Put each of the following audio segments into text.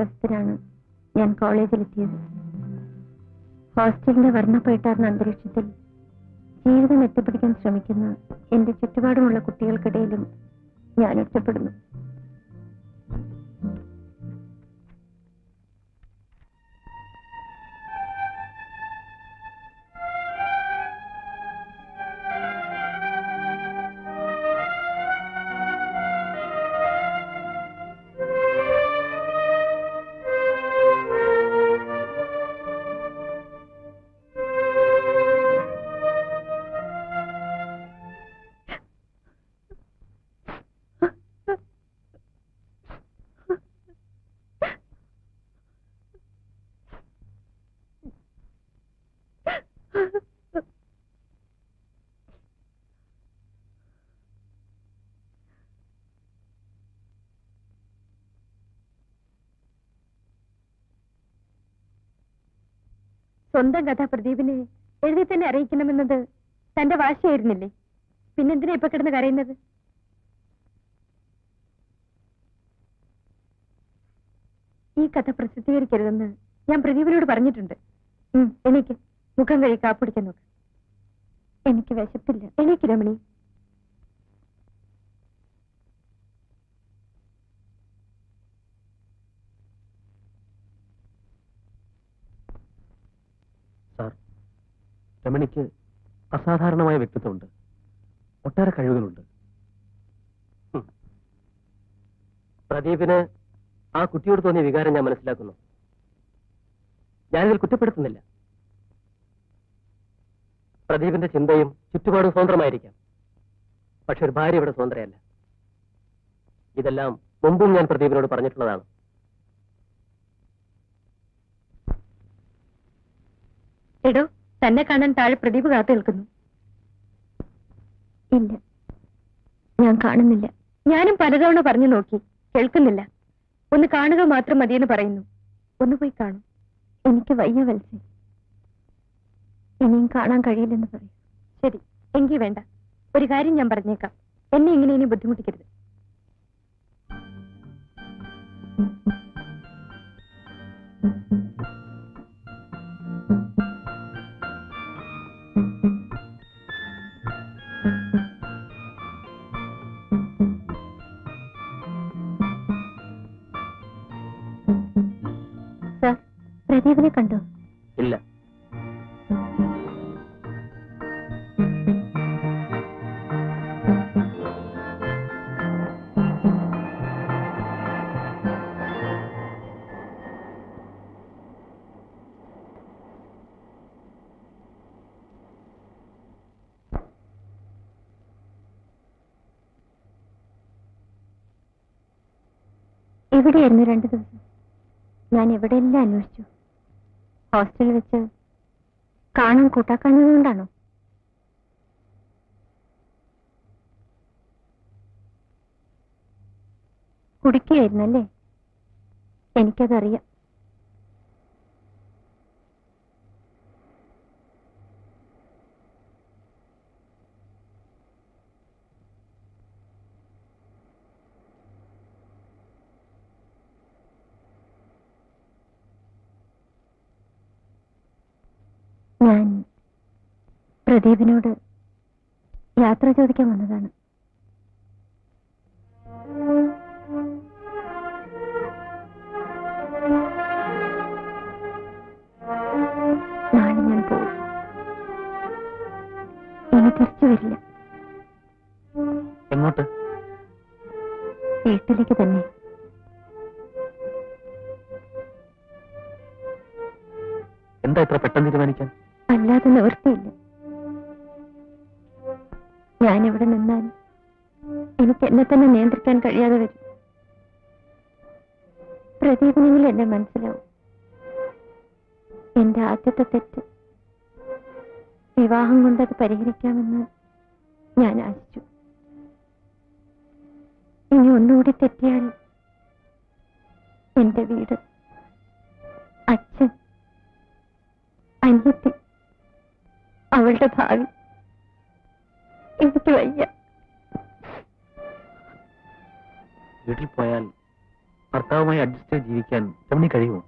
വിശ്വാസത്തിലാണ് ഞാൻ കോളേജിലെത്തിയത് ഹോസ്റ്റലിന്റെ വർണ്ണപ്പയട്ടാർന്ന അന്തരീക്ഷത്തിൽ ജീവിതം എത്തിപ്പിടിക്കാൻ ശ്രമിക്കുന്ന എന്റെ ചുറ്റുപാടുമുള്ള കുട്ടികൾക്കിടയിലും ഞാൻ ഒറ്റപ്പെടുന്നു സ്വന്തം കഥ പ്രദീപിനെ എഴുതി തന്നെ അറിയിക്കണമെന്നത് തന്റെ വാശിയായിരുന്നില്ലേ പിന്നെന്തിനാ ഇപ്പൊ കിടന്ന് കരയുന്നത് ഈ കഥ പ്രസിദ്ധീകരിക്കരുതെന്ന് ഞാൻ പ്രദീപിനോട് പറഞ്ഞിട്ടുണ്ട് ഉം, എണീക്ക് മുഖം കഴി കാപ്പിടിക്കാൻ നോക്ക് എനിക്ക് വിശപ്പില്ല എണീക്ക് രമണി സാർ രമണിക്ക് അസാധാരണമായ വ്യക്തിത്വമുണ്ട് ഒട്ടേറെ കഴിവുകളുണ്ട് ഹും. പ്രദീപിന് ആ കുട്ടിയോട് തോന്നിയ വികാരം ഞാൻ മനസ്സിലാക്കുന്നു ഞാനിതിൽ കുറ്റപ്പെടുത്തുന്നില്ല പ്രദീപിന്റെ ചിന്തയും ചുറ്റുപാടും സ്വതന്ത്രമായിരിക്കാം പക്ഷെ ഒരു ഭാര്യ ഇവിടെ സ്വതന്ത്രയല്ല ഇതെല്ലാം മുമ്പും ഞാൻ പ്രദീപിനോട് പറഞ്ഞിട്ടുള്ളതാണ് എടോ തന്നെ കാണാൻ താഴെ പ്രദീപ് കാത്തു നിൽക്കുന്നു ഇല്ല ഞാൻ കാണുന്നില്ല ഞാനും പലതവണ പറഞ്ഞു നോക്കി കേൾക്കുന്നില്ല ഒന്ന് കാണുക മാത്രം മതിയെന്ന് പറയുന്നു ഒന്ന് പോയി കാണും എനിക്ക് വയ്യ വത്സേ ഇനിയും കാണാൻ കഴിയില്ലെന്ന് പറയും ശരി എങ്കിൽ വേണ്ട ഒരു കാര്യം ഞാൻ പറഞ്ഞേക്കാം എന്നെ ഇങ്ങനെ ഇനി ബുദ്ധിമുട്ടിക്കരുത് സർ പ്രദീപിനെ കണ്ടോ ഇല്ല എവിടെയായിരുന്നു രണ്ടു ദിവസം ഞാൻ എവിടെയെല്ലാം അന്വേഷിച്ചു ഹോസ്റ്റലിൽ വെച്ച് കാണാൻ കൂട്ടാക്കാഞ്ഞത് കൊണ്ടാണോ കുടിക്കുകയായിരുന്നല്ലേ എനിക്കതറിയാം ഞാൻ പ്രദീപിനോട് യാത്ര ചോദിക്കാൻ വന്നതാണ് നാളെ ഞാൻ പോകും ഇനി തിരിച്ചു വരില്ല എങ്ങോട്ട് വീട്ടിലേക്ക് തന്നെ എന്താ ഇത്ര പെട്ടെന്ന് തീരുമാനിക്കാൻ അല്ലാതെ നിവൃത്തിയില്ല ഞാനിവിടെ നിന്നാൽ എനിക്ക് എന്നെ തന്നെ നിയന്ത്രിക്കാൻ കഴിയാതെ വരും പ്രദീപിനെങ്കിലും എന്നെ മനസ്സിലാവും എന്റെ ആദ്യത്തെ തെറ്റ് വിവാഹം കൊണ്ട് അത് പരിഹരിക്കാമെന്ന് ഞാൻ ആശിച്ചു ഇനി ഒന്നുകൂടി തെറ്റിയാൽ എന്റെ വീട് അച്ഛൻ അനിയത്തി അവളുടെ ഭാവി എനിക്ക് വയ്യ വീട്ടിൽ പോയാൽ ഭർത്താവുമായി അഡ്ജസ്റ്റ് ചെയ്ത് ജീവിക്കാൻ രമണി കഴിയുമോ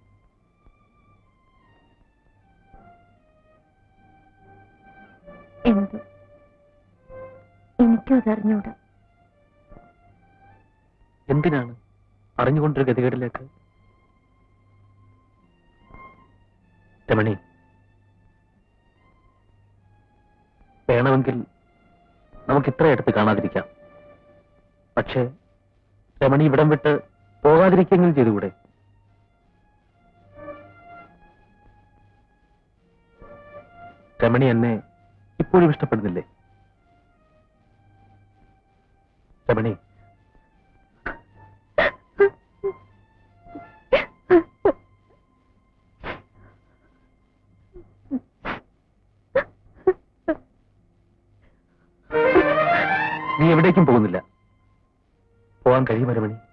എന്ത് എനിക്കും അതറിഞ്ഞൂടാ എന്തിനാണ് അറിഞ്ഞുകൊണ്ടൊരു ഗതികേടിലേക്ക് രമണി വേണമെങ്കിൽ നമുക്ക് ഇത്ര അടുത്ത് കാണാതിരിക്കാം പക്ഷേ രമണി ഇവിടം വിട്ട് പോകാതിരിക്കെങ്കിലും ചെയ്തുകൂടെ രമണി എന്നെ ഇപ്പോഴും ഇഷ്ടപ്പെടുന്നില്ലേ രമണി നീ എവിടേക്കും പോകുന്നില്ല പോകാൻ കഴിയുമോ രമണി